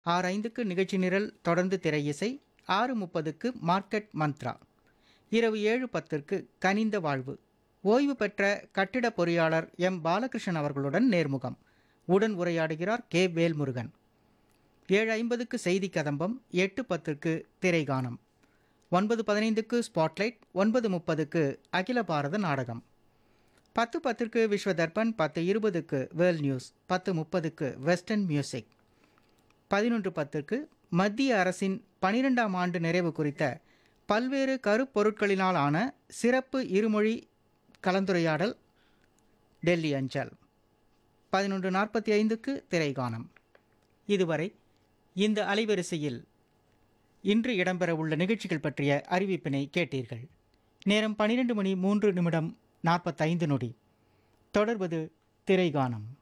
ஆறு ஐந்துக்கு நிகழ்ச்சி நிரல் தொடர்ந்து திரை இசை ஆறு முப்பதுக்கு மார்க்கெட் மந்த்ரா இரவு ஏழு பத்திற்கு கனிந்த வாழ்வு ஓய்வு பெற்ற கட்டிட பொறியாளர் எம் பாலகிருஷ்ணன் அவர்களுடன் நேர்முகம் உடன் உரையாடுகிறார் கே வேல்முருகன் ஏழு ஐம்பதுக்கு செய்தி கதம்பம் எட்டு பத்துக்கு திரைகானம் ஒன்பது பதினைந்துக்கு ஸ்பாட்லைட் ஒன்பது முப்பதுக்கு அகில பாரத நாடகம் பத்து பத்திற்கு விஸ்வ தர்பன் பத்து இருபதுக்கு வேர்ல்ட் நியூஸ் பத்து முப்பதுக்கு வெஸ்டர்ன் மியூசிக் பதினொன்று பத்திற்கு மத்திய அரசின் பனிரெண்டாம் ஆண்டு நிறைவு குறித்த பல்வேறு கருப்பொருட்களினால் ஆன சிறப்பு இருமொழி கலந்துரையாடல் டெல்லி அஞ்சல் பதினொன்று நாற்பத்தி ஐந்துக்கு திரைகானம் இதுவரை இந்த அலைவரிசையில் இன்று இடம்பெறவுள்ள நிகழ்ச்சிகள் பற்றிய அறிவிப்பினை கேட்டீர்கள் நேரம் பன்னிரண்டு மணி மூன்று நிமிடம் நாற்பத்தைந்து நொடி தொடர்வது திரைகானம்